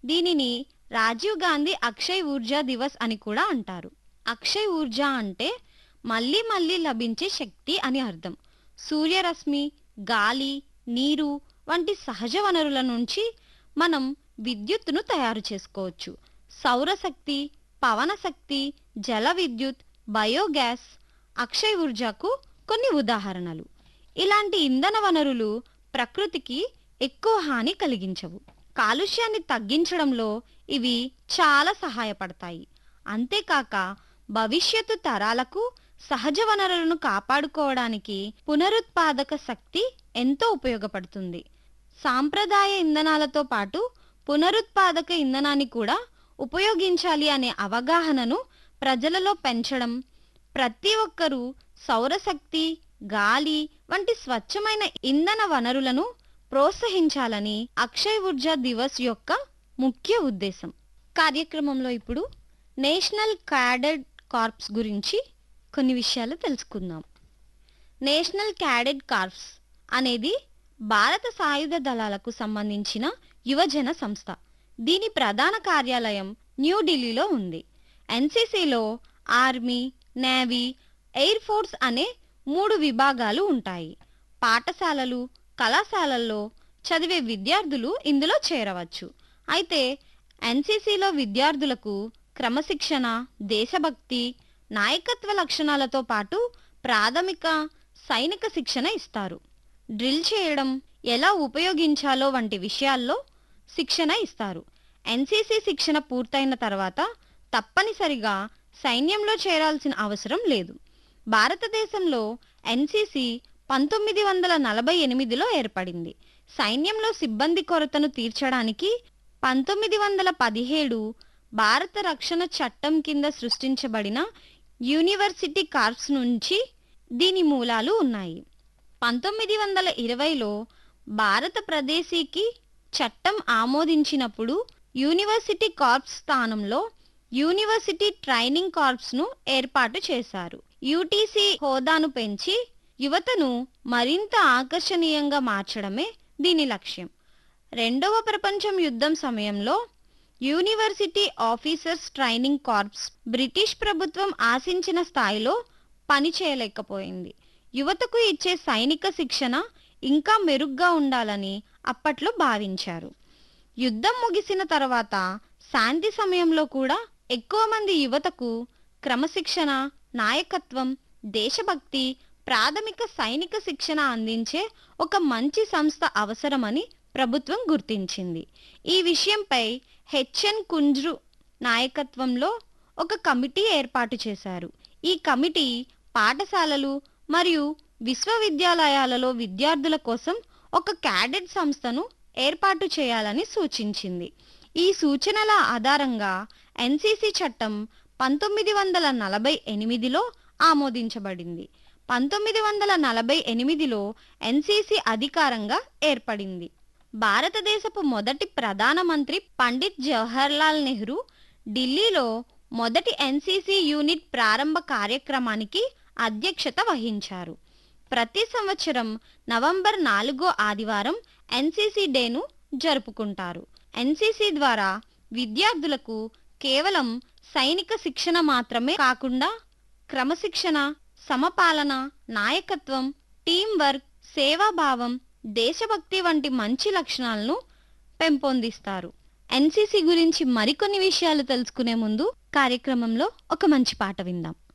దీనిని రాజీవ్ గాంధీ అక్షయ్ ఊర్జా దివస్ అని కూడా అంటారు అక్షయ్ ఊర్జా అంటే మళ్ళీ మళ్ళీ లభించే శక్తి అని అర్థం సూర్యరశ్మి గాలి నీరు వంటి సహజ వనరుల నుంచి మనం విద్యుత్తును తయారు చేసుకోవచ్చు సౌరశక్తి పవన శక్తి జల విద్యుత్ బయోగ్యాస్ అక్షయ్ ఊర్జాకు కొన్ని ఉదాహరణలు ఇలాంటి ఇంధన వనరులు ప్రకృతికి ఎక్కువ హాని కలిగించవు కాలుష్యాన్ని తగ్గించడంలో ఇవి చాలా సహాయపడతాయి అంతేకాక భవిష్యత్తు తరాలకు సహజ వనరులను కాపాడుకోవడానికి పునరుత్పాదక శక్తి ఎంతో ఉపయోగపడుతుంది సాంప్రదాయ ఇంధనాలతో పాటు పునరుత్పాదక ఇంధనాన్ని కూడా ఉపయోగించాలి అనే అవగాహనను ప్రజలలో పెంచడం ప్రతి ఒక్కరూ సౌరశక్తి గాలి వంటి స్వచ్ఛమైన ఇంధన వనరులను ప్రోత్సహించాలని అక్షయ్ ఊర్జా దివస్ యొక్క ముఖ్య ఉద్దేశం కార్యక్రమంలో ఇప్పుడు నేషనల్ క్యాడెట్ కార్ప్స్ గురించి కొన్ని విషయాలు తెలుసుకుందాం నేషనల్ క్యాడెట్ కార్ప్స్ అనేది భారత సాయుధ దళాలకు సంబంధించిన యువజన సంస్థ దీని ప్రధాన కార్యాలయం న్యూఢిల్లీలో ఉంది ఎన్సీసీలో ఆర్మీ నేవీ ఎయిర్ ఫోర్స్ అనే మూడు విభాగాలు ఉంటాయి పాఠశాలలు కళాశాలల్లో చదివే విద్యార్థులు ఇందులో చేరవచ్చు అయితే ఎన్సీసీలో విద్యార్థులకు క్రమశిక్షణ దేశభక్తి నాయకత్వ లక్షణాలతో పాటు ప్రాథమిక సైనిక శిక్షణ ఇస్తారు డ్రిల్ చేయడం ఎలా ఉపయోగించాలో వంటి విషయాల్లో శిక్షణ ఇస్తారు ఎన్సీసీ శిక్షణ పూర్తయిన తర్వాత తప్పనిసరిగా సైన్యంలో చేరాల్సిన అవసరం లేదు భారతదేశంలో ఎన్సీసీ పంతొమ్మిది వందల నలభై ఎనిమిదిలో ఏర్పడింది సైన్యంలో సిబ్బంది కొరతను తీర్చడానికి పంతొమ్మిది వందల పదిహేడు భారత రక్షణ చట్టం కింద సృష్టించబడిన యూనివర్సిటీ కార్ప్స్ నుంచి దీని మూలాలు ఉన్నాయి పంతొమ్మిది వందల ఇరవైలో భారత ప్రదేశీకి చట్టం ఆమోదించినప్పుడు యూనివర్సిటీ కార్ప్స్ స్థానంలో యూనివర్సిటీ ట్రైనింగ్ కార్ప్స్ను ఏర్పాటు చేశారు యూటీసీ హోదాను పెంచి యువతను మరింత ఆకర్షణీయంగా మార్చడమే దీని లక్ష్యం రెండవ ప్రపంచం యుద్ధం సమయంలో university officers training corps British ప్రభుత్వం ఆశించిన స్థాయిలో పనిచేయలేకపోయింది యువతకు ఇచ్చే సైనిక శిక్షణ ఇంకా మెరుగ్గా ఉండాలని అప్పట్లో భావించారు యుద్ధం ముగిసిన తర్వాత శాంతి సమయంలో కూడా ఎక్కువ మంది యువతకు క్రమశిక్షణ నాయకత్వం దేశభక్తి ప్రాథమిక సైనిక శిక్షణ అందించే ఒక మంచి సంస్థ అవసరమని ప్రభుత్వం గుర్తించింది ఈ విషయంపై హెచ్ఎన్ కుంజ్రు నాయకత్వంలో ఒక కమిటీ ఏర్పాటు చేశారు ఈ కమిటీ పాఠశాలలు మరియు విశ్వవిద్యాలయాలలో విద్యార్థుల కోసం ఒక క్యాడెట్ సంస్థను ఏర్పాటు చేయాలని సూచించింది ఈ సూచనల ఆధారంగా ఎన్సిసి చట్టం పంతొమ్మిది వందల నలభై ఎనిమిదిలో ఆమోదించబడింది పంతొమ్మిది వందల నలభై ఎనిమిదిలో ఎన్సిసి అధికారంగా ఏర్పడింది భారతదేశపు మొదటి ప్రధానమంత్రి పండిత్ జవహర్లాల్ నెహ్రూ ఢిల్లీలో మొదటి ఎన్సిసి యూనిట్ ప్రారంభ కార్యక్రమానికి అధ్యక్షత వహించారు ప్రతి సంవత్సరం నవంబర్ నాలుగో ఆదివారం ఎన్సిసి డేను జరుపుకుంటారు ఎన్సిసి ద్వారా విద్యార్థులకు కేవలం సైనిక శిక్షణ మాత్రమే కాకుండా క్రమశిక్షణ సమపాలన నాయకత్వం టీం వర్క్ సేవాభావం దేశభక్తి వంటి మంచి లక్షణాలను పెంపొందిస్తారు ఎన్సిసి గురించి మరికొన్ని విషయాలు తెలుసుకునే ముందు కార్యక్రమంలో ఒక మంచి పాట విందాం